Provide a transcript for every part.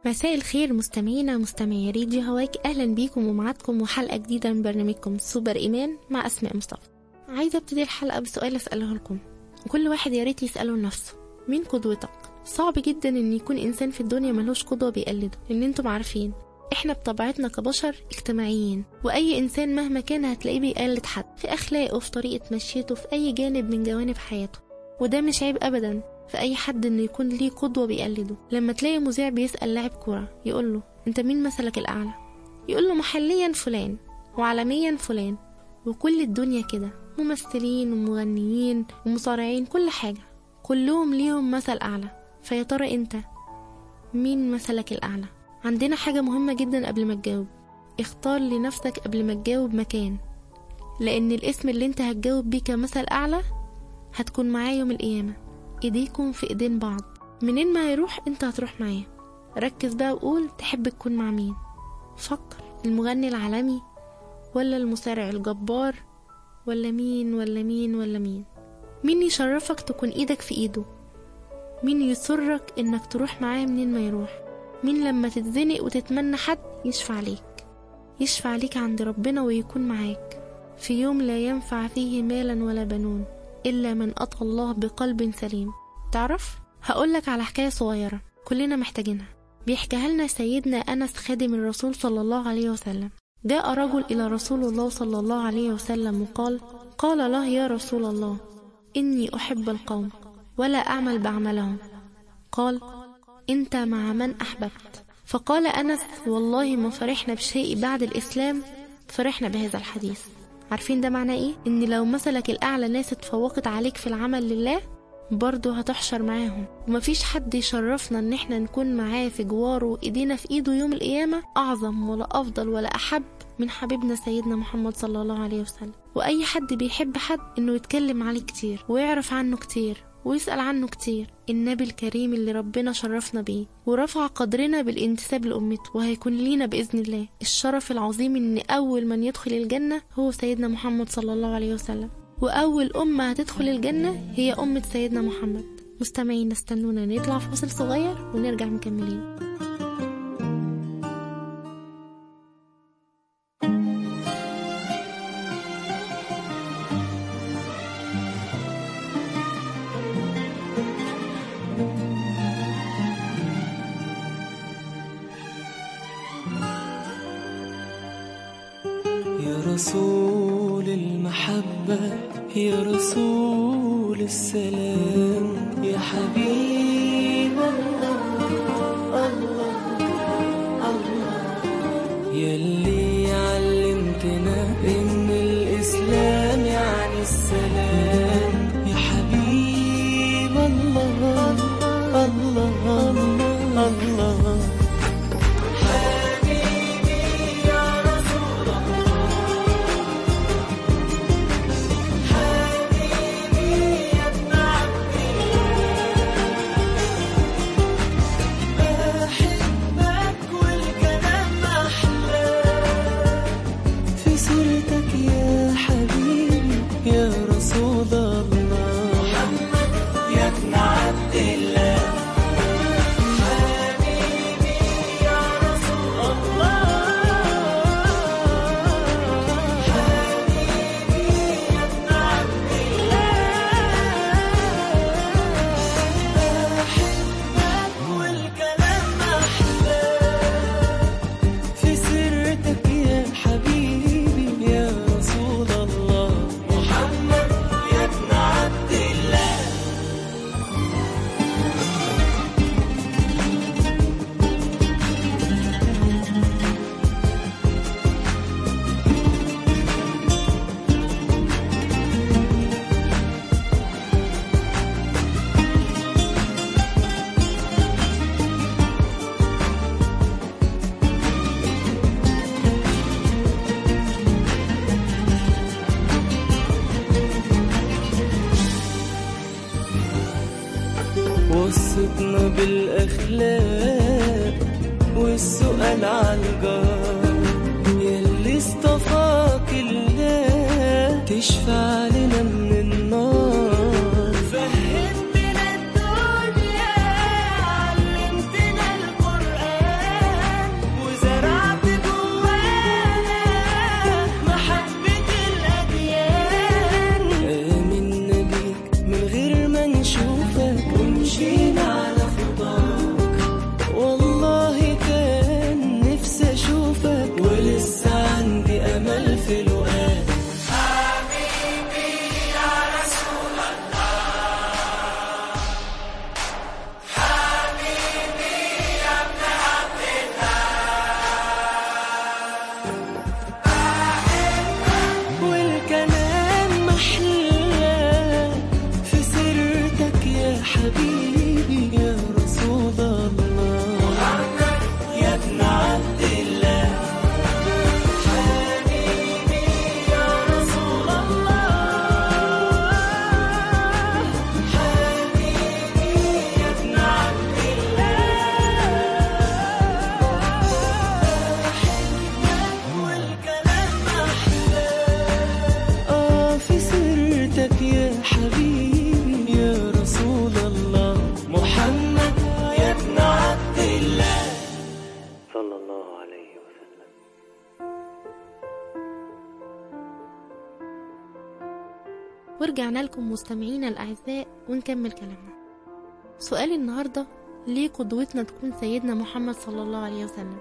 مساء الخير مستمعينا مستمعي راديو هواك اهلا بيكم ومعاكم وحلقه جديده من برنامجكم سوبر ايمان مع اسماء مصطفى عايزه ابتدي الحلقه بسؤال اساله لكم وكل واحد يا ريت يساله لنفسه مين قدوتك صعب جدا ان يكون انسان في الدنيا ملوش قدوه بيقلده لان انتم عارفين احنا بطبيعتنا كبشر اجتماعيين واي انسان مهما كان هتلاقيه بيقلد حد في اخلاقه في طريقه مشيته في اي جانب من جوانب حياته وده مش عيب ابدا في اي حد انه يكون ليه قدوه بيقلده لما تلاقي مذيع بيسال لاعب كوره يقول له انت مين مثلك الاعلى يقول له محليا فلان وعالميا فلان وكل الدنيا كده ممثلين ومغنيين ومصارعين كل حاجه كلهم ليهم مثل اعلى فيا ترى انت مين مثلك الاعلى عندنا حاجه مهمه جدا قبل ما تجاوب اختار لنفسك قبل ما تجاوب مكان لان الاسم اللي انت هتجاوب بيه كمثل اعلى هتكون معاه يوم القيامه ايديكم في ايدين بعض منين ما هيروح انت هتروح معاه ركز بقى وقول تحب تكون مع مين فكر المغني العالمي ولا المصارع الجبار ولا مين ولا مين ولا مين مين يشرفك تكون ايدك في ايده مين يسرك انك تروح معاه منين ما يروح مين لما تتزنق وتتمنى حد يشفع عليك يشفع عليك عند ربنا ويكون معاك في يوم لا ينفع فيه مالا ولا بنون إلا من أتى الله بقلب سليم تعرف؟ هقولك على حكاية صغيرة كلنا محتاجينها بيحكيها لنا سيدنا أنس خادم الرسول صلى الله عليه وسلم جاء رجل إلى رسول الله صلى الله عليه وسلم وقال قال له يا رسول الله إني أحب القوم ولا أعمل بعملهم قال أنت مع من أحببت فقال أنس والله ما فرحنا بشيء بعد الإسلام فرحنا بهذا الحديث عارفين ده معناه ايه ان لو مثلك الاعلى ناس اتفوقت عليك في العمل لله برضه هتحشر معاهم ومفيش حد يشرفنا ان احنا نكون معاه في جواره ايدينا في ايده يوم القيامة اعظم ولا افضل ولا احب من حبيبنا سيدنا محمد صلى الله عليه وسلم واي حد بيحب حد انه يتكلم عليه كتير ويعرف عنه كتير ويسأل عنه كتير النبي الكريم اللي ربنا شرفنا بيه ورفع قدرنا بالانتساب لأمته وهيكون لينا بإذن الله الشرف العظيم إن أول من يدخل الجنة هو سيدنا محمد صلى الله عليه وسلم وأول أمة هتدخل الجنة هي أمة سيدنا محمد مستمعين استنونا نطلع فاصل صغير ونرجع مكملين يا رسول المحبة يا رسول السلام يا حبيب الله الله الله يلي علمتنا إن الإسلام يعني السلام يا حبيب الله الله الله الله حبيبي يا رسول حبيبي يا ابن عبد بحبك والكلام أحلى في سيرتك يا حبيبي يا رسول الله محمد يا ابن عبد الله حبيبي يا رسول الله حبيبي يا ابن عبد الله بحبك والكلام أحلى في سيرتك يا حبيبي يا رسول الله محمد يا ابن عبد الله وصفنا بالأخلاق والسؤال عن الجار يلي اصطفاك الله تشفع لنا من النار فهمتنا الدنيا علمتنا القرآن حبيبي يا رسول الله محمد يا ابن عبد الله حبيبي يا رسول الله حبيبي يا ابن عبد الله والكلام أحلى آه في سيرتك يا حبيبي يا رسول الله محمد يا ابن عبد الله صلى الله عليه وسلم ورجعنا لكم مستمعينا الأعزاء ونكمل كلامنا سؤال النهاردة ليه قدوتنا تكون سيدنا محمد صلى الله عليه وسلم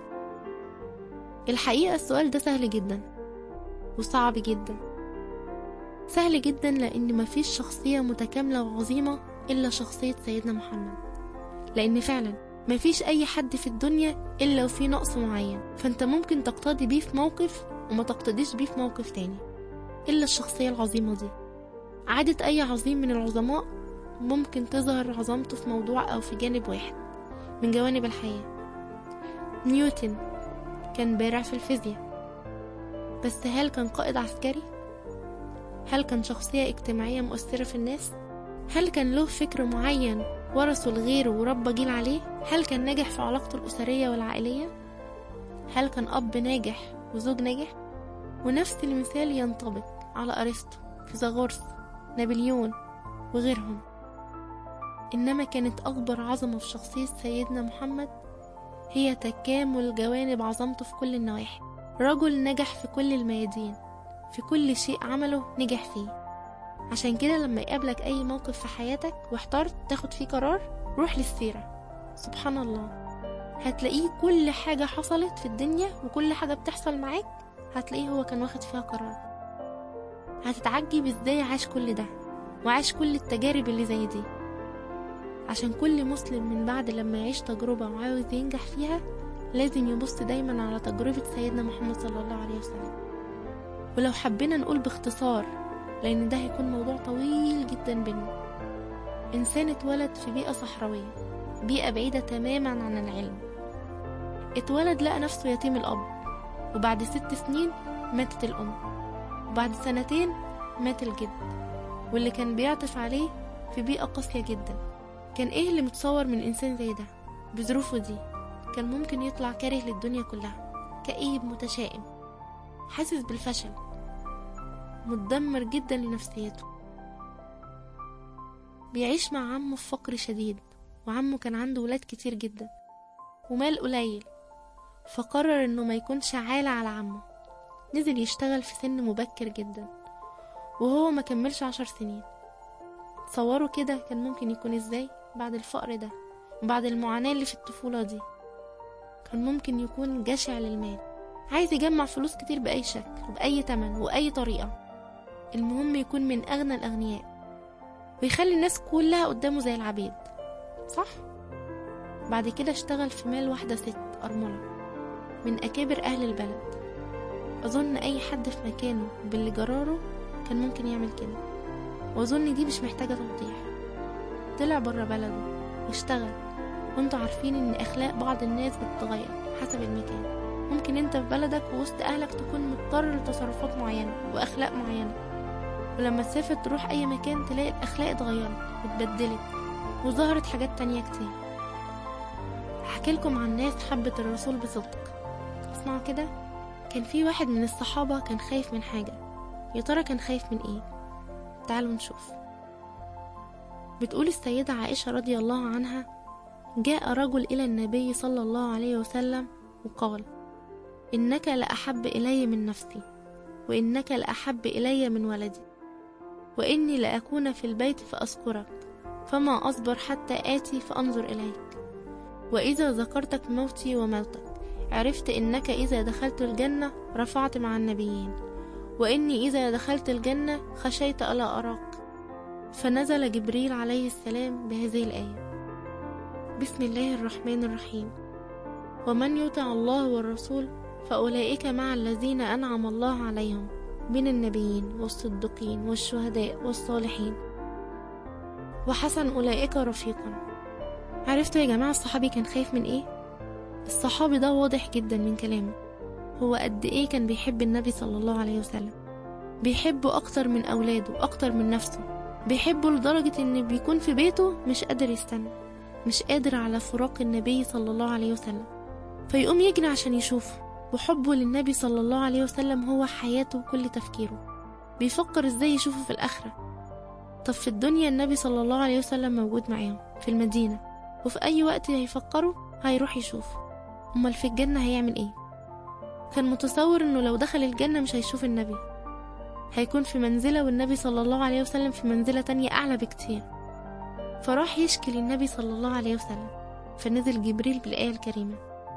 الحقيقة السؤال ده سهل جدا وصعب جدا سهل جدا لأن مفيش شخصية متكاملة وعظيمة إلا شخصية سيدنا محمد لأن فعلا مفيش أي حد في الدنيا إلا وفيه نقص معين فأنت ممكن تقتدي بيه في موقف وما تقتديش بيه في موقف تاني إلا الشخصية العظيمة دي عادة أي عظيم من العظماء ممكن تظهر عظمته في موضوع أو في جانب واحد من جوانب الحياة نيوتن كان بارع في الفيزياء بس هل كان قائد عسكري؟ هل كان شخصية اجتماعية مؤثرة في الناس؟ هل كان له فكر معين ورثه لغيره وربى جيل عليه؟ هل كان ناجح في علاقته الأسرية والعائلية؟ هل كان أب ناجح وزوج ناجح؟ ونفس المثال ينطبق على أرسطو فيثاغورس نابليون وغيرهم إنما كانت أكبر عظمة في شخصية سيدنا محمد هي تكامل جوانب عظمته في كل النواحي رجل نجح في كل الميادين في كل شيء عمله نجح فيه عشان كده لما يقابلك أي موقف في حياتك واحترت تاخد فيه قرار روح للسيرة سبحان الله هتلاقيه كل حاجة حصلت في الدنيا وكل حاجة بتحصل معاك هتلاقيه هو كان واخد فيها قرار هتتعجب ازاي عاش كل ده وعاش كل التجارب اللي زي دي عشان كل مسلم من بعد لما يعيش تجربة وعاوز ينجح فيها لازم يبص دايما على تجربة سيدنا محمد صلى الله عليه وسلم ولو حبينا نقول باختصار لأن ده هيكون موضوع طويل جدا بينا إنسان اتولد في بيئة صحراوية بيئة بعيدة تماما عن العلم اتولد لقى نفسه يتيم الأب وبعد ست سنين ماتت الأم وبعد سنتين مات الجد واللي كان بيعطف عليه في بيئة قاسية جدا كان ايه اللي متصور من انسان زي ده بظروفه دي كان ممكن يطلع كاره للدنيا كلها كئيب متشائم حاسس بالفشل متدمر جدا لنفسيته بيعيش مع عمه في فقر شديد وعمه كان عنده ولاد كتير جدا ومال قليل فقرر انه ما يكونش عالة على عمه نزل يشتغل في سن مبكر جدا وهو ما كملش عشر سنين تصوروا كده كان ممكن يكون ازاي بعد الفقر ده وبعد المعاناة اللي في الطفولة دي كان ممكن يكون جشع للمال عايز يجمع فلوس كتير بأي شكل وبأي تمن وأي طريقة المهم يكون من أغنى الأغنياء ويخلي الناس كلها قدامه زي العبيد صح؟ بعد كده اشتغل في مال واحدة ست أرملة من أكابر أهل البلد أظن أي حد في مكانه باللي جراره كان ممكن يعمل كده وأظن دي مش محتاجة توضيح طلع برا بلده واشتغل وانتوا عارفين ان اخلاق بعض الناس بتتغير حسب المكان ممكن انت في بلدك ووسط اهلك تكون مضطر لتصرفات معينة واخلاق معينة ولما تسافر تروح اي مكان تلاقي الاخلاق اتغيرت واتبدلت وظهرت حاجات تانية كتير هحكي لكم عن ناس حبت الرسول بصدق اسمعوا كده كان في واحد من الصحابة كان خايف من حاجة يا ترى كان خايف من ايه تعالوا نشوف بتقول السيدة عائشة رضي الله عنها جاء رجل إلى النبي صلى الله عليه وسلم وقال إنك لأحب إلي من نفسي وإنك لأحب إلي من ولدي وإني لأكون في البيت فأذكرك فما أصبر حتى آتي فأنظر إليك وإذا ذكرتك موتي وموتك عرفت إنك إذا دخلت الجنة رفعت مع النبيين وإني إذا دخلت الجنة خشيت ألا أراك فنزل جبريل عليه السلام بهذه الآية بسم الله الرحمن الرحيم ومن يطع الله والرسول فأولئك مع الذين أنعم الله عليهم من النبيين والصديقين والشهداء والصالحين وحسن أولئك رفيقا عرفتوا يا جماعة الصحابي كان خايف من إيه؟ الصحابي ده واضح جدا من كلامه هو قد إيه كان بيحب النبي صلى الله عليه وسلم بيحبه أكتر من أولاده أكتر من نفسه بيحبه لدرجة إن بيكون في بيته مش قادر يستنى مش قادر على فراق النبي صلى الله عليه وسلم فيقوم يجري عشان يشوفه وحبه للنبي صلى الله عليه وسلم هو حياته وكل تفكيره بيفكر ازاي يشوفه في الآخرة طب في الدنيا النبي صلى الله عليه وسلم موجود معاهم في المدينة وفي أي وقت هيفكروا هيروح يشوفه أمال في الجنة هيعمل ايه كان متصور انه لو دخل الجنة مش هيشوف النبي هيكون في منزلة والنبي صلى الله عليه وسلم في منزلة تانية أعلى بكتير فراح يشكي للنبي صلى الله عليه وسلم فنزل جبريل بالآية الكريمة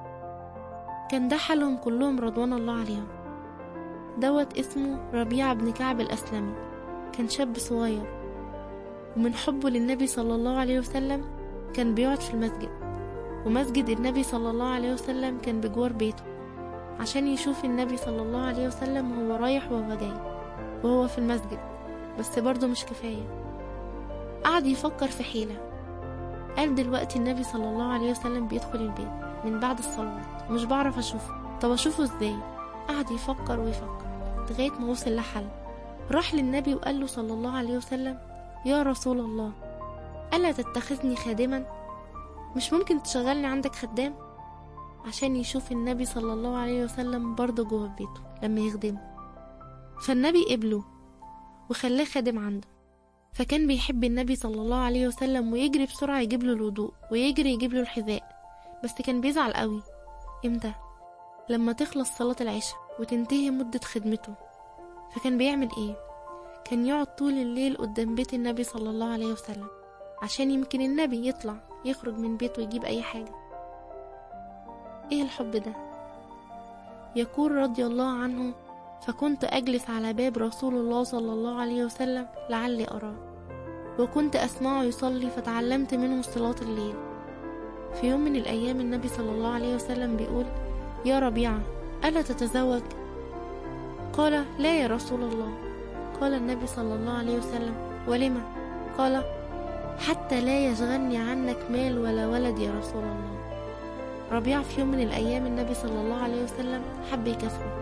كان ده حالهم كلهم رضوان الله عليهم دوت اسمه ربيعة بن كعب الأسلمي كان شاب صغير ومن حبه للنبي صلى الله عليه وسلم كان بيقعد في المسجد ومسجد النبي صلى الله عليه وسلم كان بجوار بيته عشان يشوف النبي صلى الله عليه وسلم وهو رايح وهو جاي وهو في المسجد بس برضه مش كفاية قعد يفكر في حيلة قال دلوقتي النبي صلى الله عليه وسلم بيدخل البيت من بعد الصلوات مش بعرف أشوفه طب أشوفه إزاي قعد يفكر ويفكر لغاية ما وصل لحل راح للنبي وقال له صلى الله عليه وسلم يا رسول الله ألا تتخذني خادما مش ممكن تشغلني عندك خدام عشان يشوف النبي صلى الله عليه وسلم برضه جوه بيته لما يخدمه فالنبي قبله وخلاه خادم عنده فكان بيحب النبي صلى الله عليه وسلم ويجري بسرعة يجيب له الوضوء ويجري يجيب له الحذاء بس كان بيزعل قوي امتى لما تخلص صلاة العشاء وتنتهي مدة خدمته فكان بيعمل ايه كان يقعد طول الليل قدام بيت النبي صلى الله عليه وسلم عشان يمكن النبي يطلع يخرج من بيته ويجيب اي حاجة ايه الحب ده يقول رضي الله عنه فكنت أجلس على باب رسول الله صلى الله عليه وسلم لعلي أراه وكنت أسمعه يصلي فتعلمت منه صلاة الليل في يوم من الأيام النبي صلى الله عليه وسلم بيقول يا ربيعة ألا تتزوج؟ قال لا يا رسول الله قال النبي صلى الله عليه وسلم ولما؟ قال حتى لا يشغلني عنك مال ولا ولد يا رسول الله ربيعة في يوم من الأيام النبي صلى الله عليه وسلم حب يكسره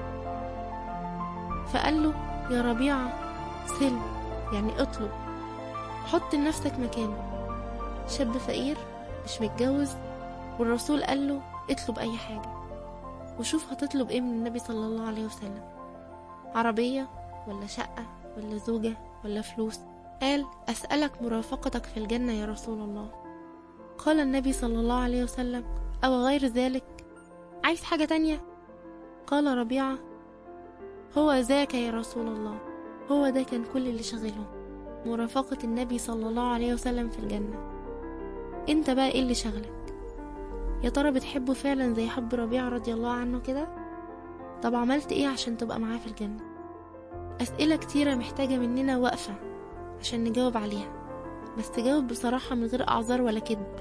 فقال له يا ربيعة سل يعني اطلب حط لنفسك مكانه شاب فقير مش متجوز والرسول قال له اطلب أي حاجة وشوف هتطلب ايه من النبي صلى الله عليه وسلم عربية ولا شقة ولا زوجة ولا فلوس قال أسألك مرافقتك في الجنة يا رسول الله قال النبي صلى الله عليه وسلم أو غير ذلك عايز حاجة تانية قال ربيعة هو ذاك يا رسول الله هو ده كان كل اللي شغله مرافقة النبي صلى الله عليه وسلم في الجنة انت بقى ايه اللي شغلك يا ترى بتحبه فعلا زي حب ربيعة رضي الله عنه كده طب عملت ايه عشان تبقى معاه في الجنة أسئلة كتيرة محتاجة مننا وقفة عشان نجاوب عليها بس تجاوب بصراحة من غير أعذار ولا كذب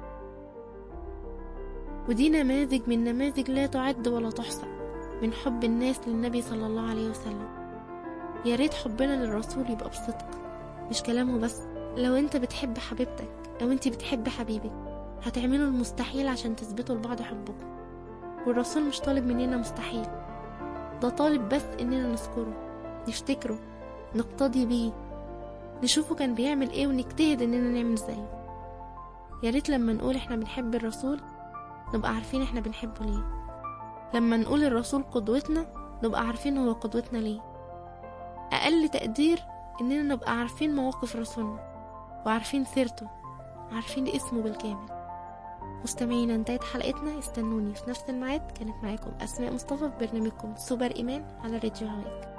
ودي نماذج من نماذج لا تعد ولا تحصى من حب الناس للنبي صلى الله عليه وسلم يا ريت حبنا للرسول يبقى بصدق مش كلامه بس لو انت بتحب حبيبتك او انت بتحب حبيبك هتعملوا المستحيل عشان تثبتوا لبعض حبكم والرسول مش طالب مننا مستحيل ده طالب بس اننا نذكره نفتكره نقتدي بيه نشوفه كان بيعمل ايه ونجتهد اننا نعمل زيه يا ريت لما نقول احنا بنحب الرسول نبقى عارفين احنا بنحبه ليه لما نقول الرسول قدوتنا نبقى عارفين هو قدوتنا ليه أقل تقدير إننا نبقى عارفين مواقف رسولنا وعارفين سيرته عارفين اسمه بالكامل مستمعينا انتهت حلقتنا استنوني في نفس الميعاد كانت معاكم أسماء مصطفى في برنامجكم سوبر إيمان على راديو هواك